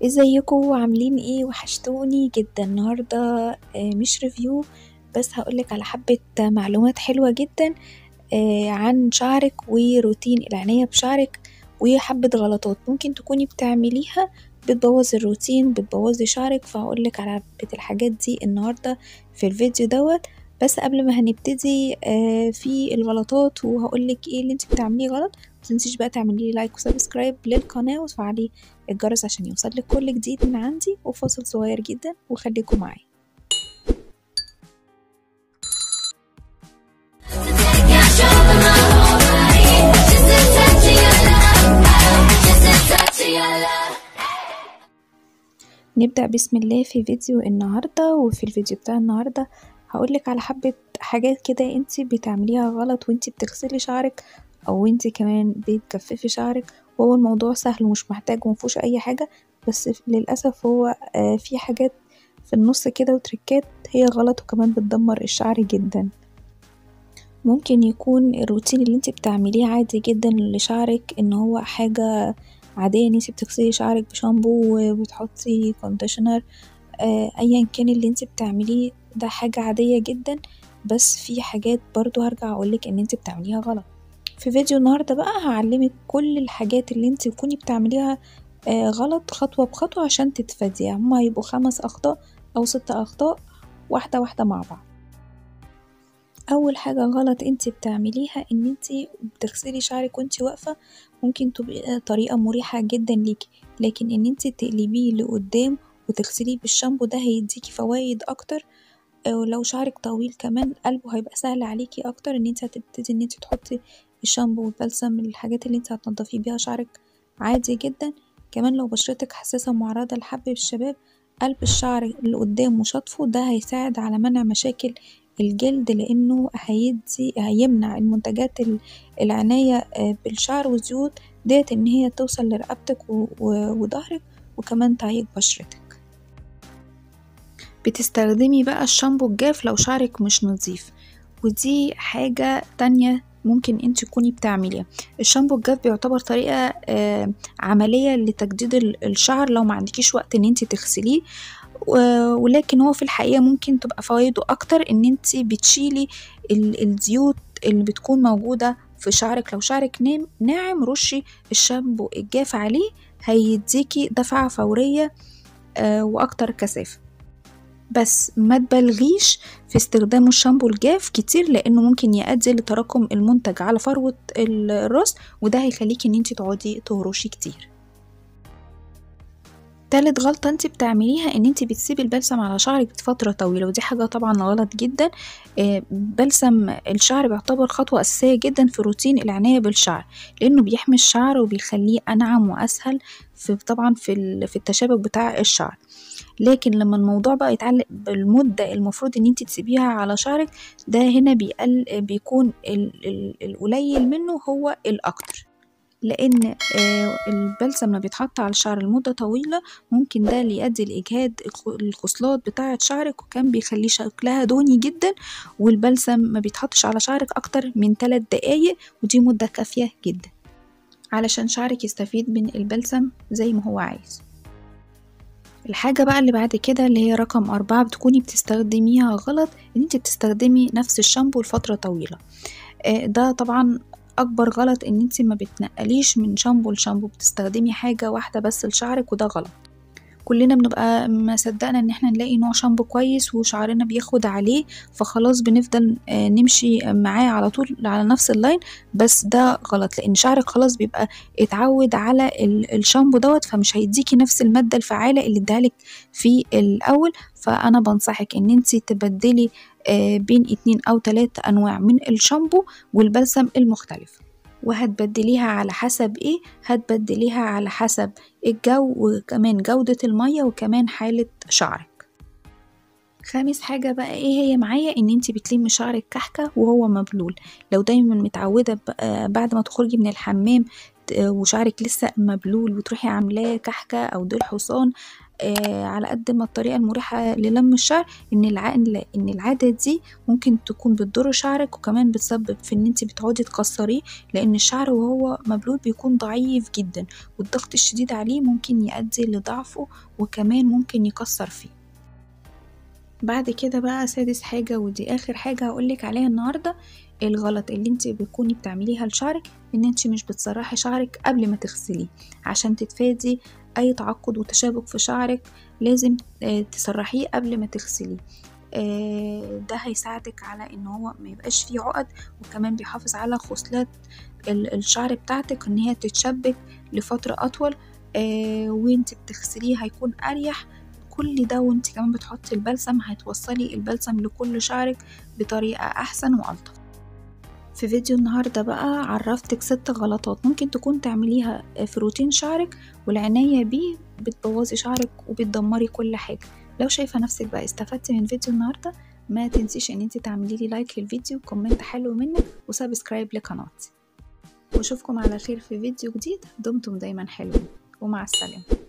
ازيكم عاملين ايه وحشتوني جدا النهارده آه، مش ريفيو بس هقولك على حبة معلومات حلوة جدا آه، عن شعرك وروتين العناية بشعرك وحبة غلطات ممكن تكوني بتعمليها بتبوظ الروتين بتبوظي شعرك فهقولك على حبة الحاجات دي النهاردة في الفيديو دوت بس قبل ما هنبتدي آه، في الغلطات وهقولك ايه اللي انت بتعمليه غلط متنسيش بقى تعملي لايك وسبسكرايب للقناة وتفعلي الجرس عشان يوصلك كل جديد من عندي وفاصل صغير جدا وخليكم معايا نبدأ بسم الله في فيديو النهاردة وفي الفيديو بتاع النهاردة هقولك على حبة حاجات كده انت بتعمليها غلط وانت بتغسلي شعرك او انت كمان بتجففي شعرك وهو الموضوع سهل ومش محتاج ومفهوش اي حاجة بس للأسف هو آه في حاجات في النص كده وتركات هي غلط وكمان بتدمر الشعر جدا ممكن يكون الروتين اللي انت بتعمليه عادي جدا لشعرك ان هو حاجة عادية ان انت بتغسلي شعرك بشامبو وبتحطي كونديشنر آه ايا كان اللي انت بتعمليه ده حاجة عادية جدا بس في حاجات برضو هرجع اقولك ان انت بتعمليها غلط في فيديو النهاردة بقى هعلمك كل الحاجات اللي انت تكوني بتعمليها آه غلط خطوة بخطوة عشان تتفاديها هما هيبقوا خمس أخطاء أو ست أخطاء واحدة واحدة مع بعض أول حاجة غلط انت بتعمليها ان انت بتغسلي شعرك وانت واقفة ممكن تبقى طريقة مريحة جدا ليكي لكن ان انت تقلبيه لقدام وتغسليه بالشامبو ده هيديكي فوايد أكتر ولو شعرك طويل كمان قلبه هيبقى سهل عليكي أكتر ان انت هتبتدي ان انت تحطي الشامبو والبلسم الحاجات اللي انت هتنضفي بيها شعرك عادي جدا كمان لو بشرتك حساسة ومعرضة لحب الشباب قلب الشعر اللي قدام وشطفه ده هيساعد على منع مشاكل الجلد لانه هيدي هيمنع المنتجات العناية بالشعر والزيوت ديت ان هي توصل لرقبتك وظهرك وكمان تعيق بشرتك بتستخدمي بقى الشامبو الجاف لو شعرك مش نظيف ودي حاجة تانية ممكن انت تكوني بتعمليها الشامبو الجاف بيعتبر طريقة آه عملية لتجديد الشعر لو ما عندكيش وقت ان انت تغسليه ولكن هو في الحقيقة ممكن تبقى فوائده اكتر ان انت بتشيلي الزيوت اللي بتكون موجودة في شعرك لو شعرك نام ناعم رشي الشامبو الجاف عليه هيديكي دفعة فورية آه واكتر كثافة بس ما تبالغيش في استخدام الشامبو الجاف كتير لانه ممكن يؤدي لتراكم المنتج على فروة الراس وده هيخليكي ان انت تقعدي تهرشي كتير تالت غلطة انت بتعمليها ان انت بتسيبي البلسم على شعرك فترة طويلة ودي حاجة طبعا غلط جدا بلسم الشعر بيعتبر خطوة اساسية جدا في روتين العناية بالشعر لانه بيحمي الشعر وبيخليه انعم واسهل في طبعا في في التشابك بتاع الشعر لكن لما الموضوع بقى يتعلق بالمدة المفروض ان انت تسيبيها على شعرك ده هنا بيقل بيكون القليل منه هو الاكتر لان البلسم لما بيتحط على الشعر لمدة طويلة ممكن ده ليؤدي لإجهاد الخصلات بتاعة شعرك وكان بيخليه شكلها دهني جدا والبلسم ما بيتحطش على شعرك أكتر من 3 دقايق ودي مدة كافية جدا علشان شعرك يستفيد من البلسم زي ما هو عايز الحاجة بقى اللي بعد كده اللي هي رقم أربعة بتكوني بتستخدميها غلط إن انت بتستخدمي نفس الشامبو لفترة طويلة ده طبعا أكبر غلط إن انت ما بتنقليش من شامبو لشامبو بتستخدمي حاجة واحدة بس لشعرك وده غلط كلنا بنبقى ما صدقنا ان احنا نلاقي نوع شامبو كويس وشعرنا بياخد عليه فخلاص بنفضل نمشي معاه على طول على نفس اللاين بس ده غلط لان شعرك خلاص بيبقى اتعود على الشامبو دوت فمش هيديكي نفس المادة الفعالة اللي ادالك في الاول فانا بنصحك ان انت تبدلي بين اتنين او تلاتة انواع من الشامبو والبلسم المختلف وهتبدليها على حسب ايه هتبدليها على حسب الجو وكمان جودة المية وكمان حالة شعرك خامس حاجة بقى ايه هي معايا ان انتي بتلمي شعرك كحكة وهو مبلول لو دايما متعودة بعد ما تخرجي من الحمام وشعرك لسه مبلول وتروحي عاملاه كحكة او ديل حصان آه على قد ما الطريقة المريحة للم الشعر إن الع... إن العادة دي ممكن تكون بتضر شعرك وكمان بتسبب في إن انت بتقعدي تكسريه لأن الشعر وهو مبلول بيكون ضعيف جدا والضغط الشديد عليه ممكن يؤدي لضعفه وكمان ممكن يكسر فيه بعد كده بقى سادس حاجة ودي آخر حاجة هقولك عليها النهاردة الغلط اللي انت بتكوني بتعمليها لشعرك ان انت مش بتسرحي شعرك قبل ما تغسليه عشان تتفادي اي تعقد وتشابك في شعرك لازم تسرحيه قبل ما تغسليه ده هيساعدك على ان هو ما يبقاش فيه عقد وكمان بيحافظ على خصلات الشعر بتاعتك ان هي تتشبك لفترة اطول وانت بتغسليه هيكون اريح كل ده وانت كمان بتحطي البلسم هتوصلي البلسم لكل شعرك بطريقة احسن والطف في فيديو النهاردة بقى عرفتك ست غلطات ممكن تكون تعمليها في روتين شعرك والعناية بيه بتبوظي شعرك وبتدمري كل حاجة لو شايفة نفسك بقى استفدتي من فيديو النهاردة ما تنسيش ان انت تعملي لي لايك للفيديو كومنت حلو منك وسبسكرايب لقناتي واشوفكم على خير في فيديو جديد دمتم دايما حلوين ومع السلامه